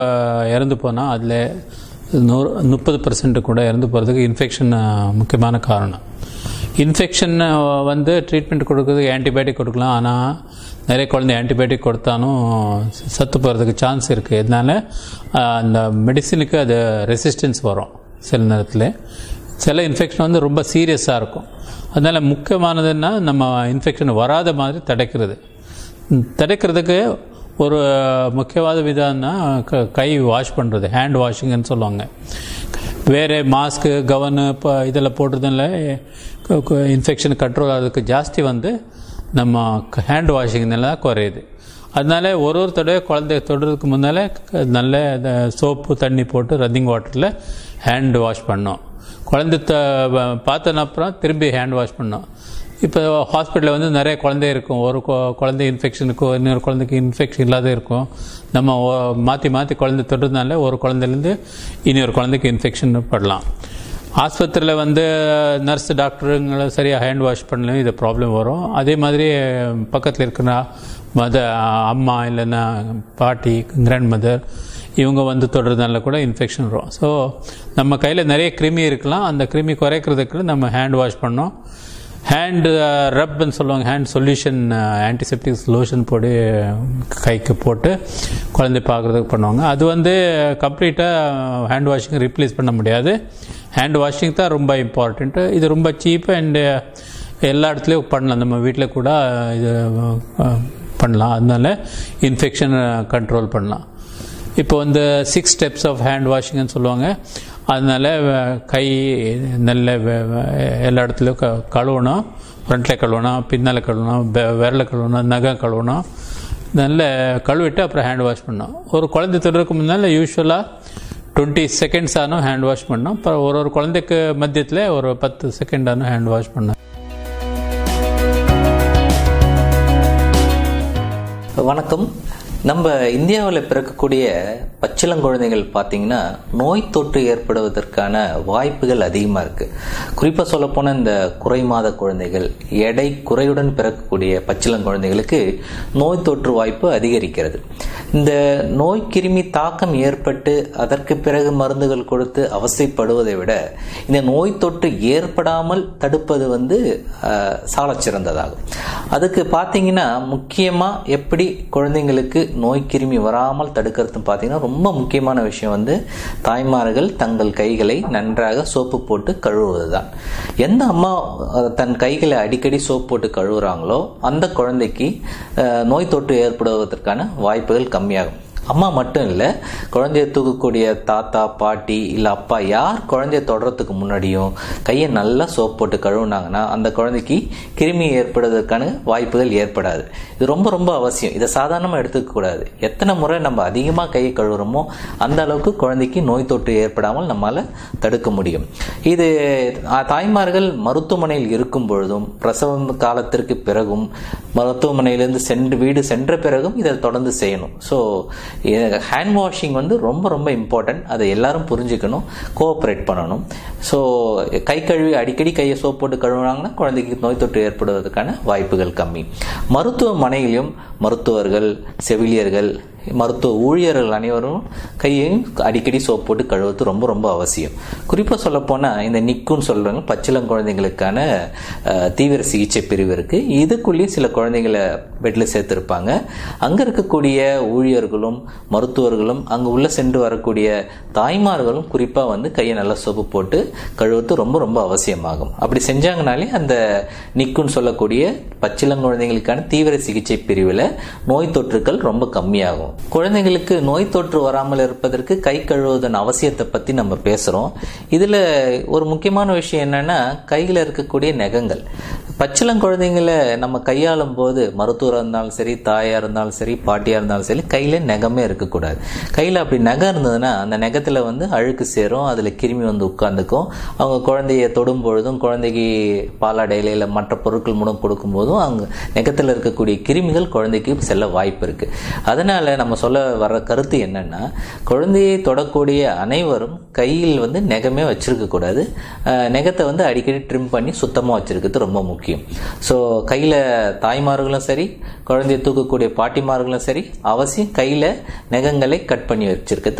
அஹ், இறந்து போனால் அதில் நூறு முப்பது பர்சன்ட் கூட இறந்து போகிறதுக்கு இன்ஃபெக்ஷன் முக்கியமான காரணம் இன்ஃபெக்ஷன் வந்து ட்ரீட்மெண்ட் கொடுக்கறதுக்கு ஆன்டிபயோட்டிக் கொடுக்கலாம் ஆனால் நிறைய குழந்தை ஆன்டிபயோட்டிக் கொடுத்தாலும் சத்து போகிறதுக்கு சான்ஸ் இருக்குது இதனால அஹ், அந்த மெடிசினுக்கு அது ரெசிஸ்டன்ஸ் வரும் சில நேரத்தில் சில இன்ஃபெக்ஷன் வந்து ரொம்ப சீரியஸாக இருக்கும் அதனால் முக்கியமானதுன்னா நம்ம இன்ஃபெக்ஷன் வராத மாதிரி தடுக்கிறது ம், தடுக்கிறதுக்கு ஒரு முக்கியவாத விதம்னா க- கை வாஷ் பண்ணுறது ஹேண்ட் வாஷிங்னு சொல்லுவாங்க வேறு மாஸ்க்கு கவனு இப்போ இதில் போடுறதுனால இன்ஃபெக்ஷன் கண்ட்ரோல் ஆகிறதுக்கு ஜாஸ்தி வந்து நம்ம ஹேண்ட் வாஷிங்னால தான் குறையுது அதனால ஒரு ஒரு தடவை குழந்தைய தொடுறதுக்கு முன்னால் நல்ல இந்த சோப்பு தண்ணி போட்டு ரன்னிங் வாட்டரில் ஹேண்ட் வாஷ் பண்ணோம் குழந்தை த பார்த்தன அப்புறம் திரும்பி ஹேண்ட் வாஷ் பண்ணோம் இப்போ ஹாஸ்பிட்டலில் வந்து நிறைய குழந்தை இருக்கும் ஒரு கொ- குழந்தை இன்ஃபெக்ஷனுக்கு இன்னொரு குழந்தைக்கு இன்ஃபெக்ஷன் இல்லாத இருக்கும் நம்ம ஒ- மாற்றி மாற்றி குழந்தை தொடுறதுனால ஒரு குழந்தைலேருந்து இன்னொரு குழந்தைக்கு இன்ஃபெக்ஷன் படலாம் ஆஸ்பத்திரியில் வந்து நர்ஸ் டாக்டருங்களை சரியாக ஹேண்ட் வாஷ் பண்ணலையும் இது ப்ராப்ளம் வரும் அதே மாதிரி பக்கத்தில் இருக்கிற மத அம்மா இல்லைன்னா பாட்டி கிராண்ட் மதர் இவங்க வந்து தொடுறதுனால கூட இன்ஃபெக்ஷன் வரும் ஸோ நம்ம கையில் நிறைய கிருமி இருக்கலாம் அந்த கிருமி குறைக்கிறதுக்கு நம்ம ஹேண்ட் வாஷ் பண்ணோம் ஹேண்டு ரப்னு சொல்லுவாங்க ஹேண்ட் சொல்யூஷன் ஆன்டிசெப்டிக் லோஷன் போட்டு கைக்கு போட்டு குழந்தை பார்க்குறதுக்கு பண்ணுவாங்க அது வந்து கம்ப்ளீட்டாக ஹேண்ட் வாஷிங் ரிப்ளேஸ் பண்ண முடியாது ஹேண்ட் வாஷிங் தான் ரொம்ப இம்பார்ட்டண்ட்டு இது ரொம்ப சீப் அண்டு எல்லா இடத்துலையும் பண்ணலாம் நம்ம வீட்டில் கூட இது அஹ், பண்ணலாம் அதனால இன்ஃபெக்ஷன் கண்ட்ரோல் பண்ணலாம் இப்போ வந்து சிக்ஸ் ஸ்டெப்ஸ் ஆஃப் ஹேண்ட் வாஷிங்னு சொல்லுவாங்க அதனால அஹ், கை நல்ல வெ- வெ- எல்லா இடத்துலையும் க கழுவணும் ஃப்ரண்ட்டில் கழுவணும் பின்னால் கழுவணும் வெ- விரல கழுவணும் நகம் கழுவணும் நல்ல கழுவிட்டு அப்புறம் ஹேண்ட் வாஷ் பண்ணணும் ஒரு குழந்தை தொடுறதுக்கு முன்னால் யூஸ்வலாக டுவெண்ட்டி செகண்ட்ஸ் ஆனும் ஹேண்ட் வாஷ் பண்ணோம் அப்புறம் ஒரு ஒரு குழந்தைக்கு மத்தியத்தில் ஒரு பத்து செகண்ட் ஆனும் ஹேண்ட் வாஷ் பண்ணோம் வணக்கம் நம்ம இந்தியாவில் பிறக்கக்கூடிய பச்சிளங்குழந்தைகள் பார்த்தீங்கன்னா நோய் தொற்று ஏற்படுவதற்கான வாய்ப்புகள் அதிகமாக இருக்கு குறிப்பாக சொல்லப்போனால் இந்த குறை மாத குழந்தைகள் எடை குறையுடன் பிறக்கக்கூடிய பச்சிளங்குழந்தைகளுக்கு நோய் தொற்று வாய்ப்பு அதிகரிக்கிறது இந்த நோய் கிருமி தாக்கம் ஏற்பட்டு அதற்கு பிறகு மருந்துகள் கொடுத்து அவசைப்படுவதை விட இந்த நோய் தொற்று ஏற்படாமல் தடுப்பது வந்து சாலச் சிறந்ததாகும் அதுக்கு பார்த்தீங்கன்னா முக்கியமாக எப்படி குழந்தைங்களுக்கு நோய் கிருமி வராமல் தடுக்கிறது பார்த்தீங்கன்னா ரொம்ப முக்கியமான விஷயம் வந்து தாய்மார்கள் தங்கள் கைகளை நன்றாக சோப்பு போட்டு கழுவுவது தான் எந்த அம்மா அஹ், தன் கைகளை அடிக்கடி சோப்பு போட்டு கழுவுறாங்களோ அந்த குழந்தைக்கு அஹ், நோய் தொற்று ஏற்படுவதற்கான வாய்ப்புகள் கம்மியாகும் அம்மா மட்டும் இல்லை குழந்தைய தூக்கக்கூடிய தாத்தா பாட்டி இல்லை அப்பா யார் குழந்தைய தொடுறதுக்கு முன்னாடியும் கையை நல்லா சோப் போட்டு கழுவுனாங்கன்னா அந்த குழந்தைக்கு கிருமி ஏற்படுவதற்கான வாய்ப்புகள் ஏற்படாது இது ரொம்ப ரொம்ப அவசியம் இதை சாதாரணமாக எடுத்துக்கக்கூடாது எத்தனை முறை நம்ம அதிகமாக கையை கழுவுறோமோ அந்த அளவுக்கு குழந்தைக்கு நோய் தொற்று ஏற்படாமல் நம்மால் தடுக்க முடியும் இது ஆ, தாய்மார்கள் மருத்துவமனையில் இருக்கும் பொழுதும் பிரசவம் காலத்திற்கு பிறகும் மருத்துவமனையிலிருந்து சென்று வீடு சென்ற பிறகும் இதை தொடர்ந்து செய்யணும் ஸோ ஹேண்ட் வாஷிங் வந்து ரொம்ப ரொம்ப இம்பார்ட்டன்ட் அதை எல்லாரும் புரிஞ்சுக்கணும் கோஆப்ரேட் பண்ணணும் ஸோ கை கழுவி அடிக்கடி கையை சோப் போட்டு கழுவுனாங்கன்னா குழந்தைக்கு நோய் தொற்று ஏற்படுவதற்கான வாய்ப்புகள் கம்மி மருத்துவமனையிலும் மருத்துவர்கள் செவிலியர்கள் மருத்துவ ஊழியர்கள் அனைவரும் கையையும் அடிக்கடி சோப் போட்டு கழுவுறது ரொம்ப ரொம்ப அவசியம் குறிப்பாக சொல்லப்போனால் இந்த நிக்குன்னு சொல்கிறாங்க பச்சிளம் குழந்தைங்களுக்கான அஹ், தீவிர சிகிச்சை பிரிவு இருக்குது இதுக்குள்ளேயும் சில குழந்தைங்களை பெட்டில் சேர்த்துருப்பாங்க அங்கே இருக்கக்கூடிய ஊழியர்களும் மருத்துவர்களும் அங்கே உள்ளே சென்று வரக்கூடிய தாய்மார்களும் குறிப்பாக வந்து கையை நல்லா சோப்பு போட்டு கழுவுறது ரொம்ப ரொம்ப அவசியமாகும் அப்படி செஞ்சாங்கனாலே அந்த நிக்குன்னு சொல்லக்கூடிய பச்சிளங்குழந்தைகளுக்கான தீவிர சிகிச்சை பிரிவில் நோய் தொற்றுக்கள் ரொம்ப கம்மியாகும் குழந்தைங்களுக்கு நோய் தொற்று வராமல் இருப்பதற்கு கை கழுவுவதன் அவசியத்தை பற்றி நம்ம பேசுகிறோம் இதில் ஒரு முக்கியமான விஷயம் என்னன்னா கையில் இருக்கக்கூடிய நகங்கள் பச்சிளங்குழந்தைங்களை நம்ம கையாளும் போது மருத்துவராக இருந்தாலும் சரி தாயாக இருந்தாலும் சரி பாட்டியாக இருந்தாலும் சரி கையில் நகமே இருக்கக்கூடாது கையில் அப்படி நகம் இருந்ததுன்னா அந்த நகத்தில் வந்து அழுக்கு சேரும் அதில் கிருமி வந்து உட்காந்துக்கும் அவங்க குழந்தைய தொடும் பொழுதும் குழந்தைக்கு பாலாடையில இல்லை மற்ற பொருட்கள் மூலம் கொடுக்கும்போதும் அவங்க நெகத்தில் இருக்கக்கூடிய கிருமிகள் குழந்தைக்கு செல்ல வாய்ப்பு இருக்கு அதனால நம்ம சொல்ல வர கருத்து என்னன்னா குழந்தையை தொடக்கூடிய அனைவரும் கையில் வந்து நெகமே வச்சிருக்க கூடாது அஹ், நெகத்தை வந்து அடிக்கடி ட்ரிம் பண்ணி சுத்தமாக வச்சிருக்கிறது ரொம்ப முக்கியம் ஸோ கையில் தாய்மார்களும் சரி குழந்தையை தூக்கக்கூடிய பாட்டிமார்களும் சரி அவசியம் கையில் நெகங்களை கட் பண்ணி வச்சிருக்கிறது